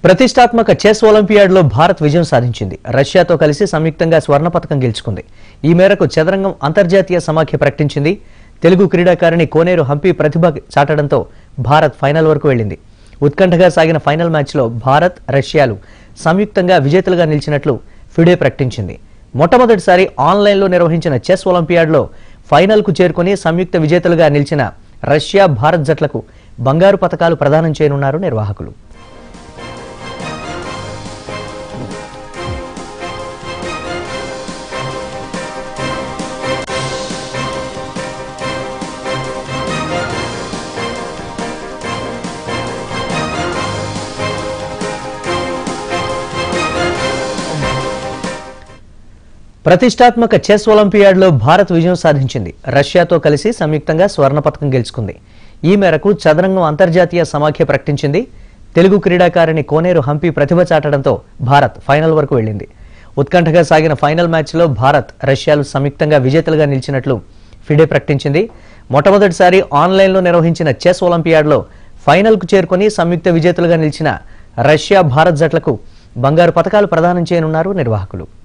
ప్రతిష్టాత్మక చెస్ ఒలింపియాడ్లో భారత్ విజయం సాధించింది రష్యాతో కలిసి సంయుక్తంగా స్వర్ణ పథకం గెలుచుకుంది ఈ మేరకు చదరంగం అంతర్జాతీయ సమాఖ్య ప్రకటించింది తెలుగు క్రీడాకారిణి కోనేరు హంపి ప్రతిభ చాటడంతో భారత్ ఫైనల్ వరకు వెళ్ళింది ఉత్కంఠగా సాగిన ఫైనల్ మ్యాచ్లో భారత్ రష్యాలు సంయుక్తంగా విజేతలుగా నిలిచినట్లు ఫిడే ప్రకటించింది మొట్టమొదటిసారి ఆన్లైన్లో నిర్వహించిన చెస్ ఒలింపియాడ్లో ఫైనల్కు చేరుకుని సంయుక్త విజేతలుగా నిలిచిన రష్యా భారత్ జట్లకు బంగారు పథకాలు ప్రదానం చేయనున్నారు నిర్వాహకులు ప్రతిష్టాత్మక చెస్ ఒలింపియాడ్లో భారత్ విజయం సాధించింది రష్యాతో కలిసి సంయుక్తంగా స్వర్ణ పథకం గెలుచుకుంది ఈ మేరకు చదరంగం అంతర్జాతీయ సమాఖ్య ప్రకటించింది తెలుగు క్రీడాకారిణి కోనేరు హంపి ప్రతిభ చాటడంతో భారత్ ఫైనల్ వరకు వెళ్ళింది ఉత్కంఠగా సాగిన ఫైనల్ మ్యాచ్లో భారత్ రష్యాలు సంయుక్తంగా విజేతలుగా నిలిచినట్లు ఫిడే ప్రకటించింది మొట్టమొదటిసారి ఆన్లైన్లో నిర్వహించిన చెస్ ఒలింపియాడ్లో ఫైనల్కు చేరుకొని సంయుక్త విజేతలుగా నిలిచిన రష్యా భారత్ జట్లకు బంగారు పథకాలు ప్రదానం చేయనున్నారు నిర్వాహకులు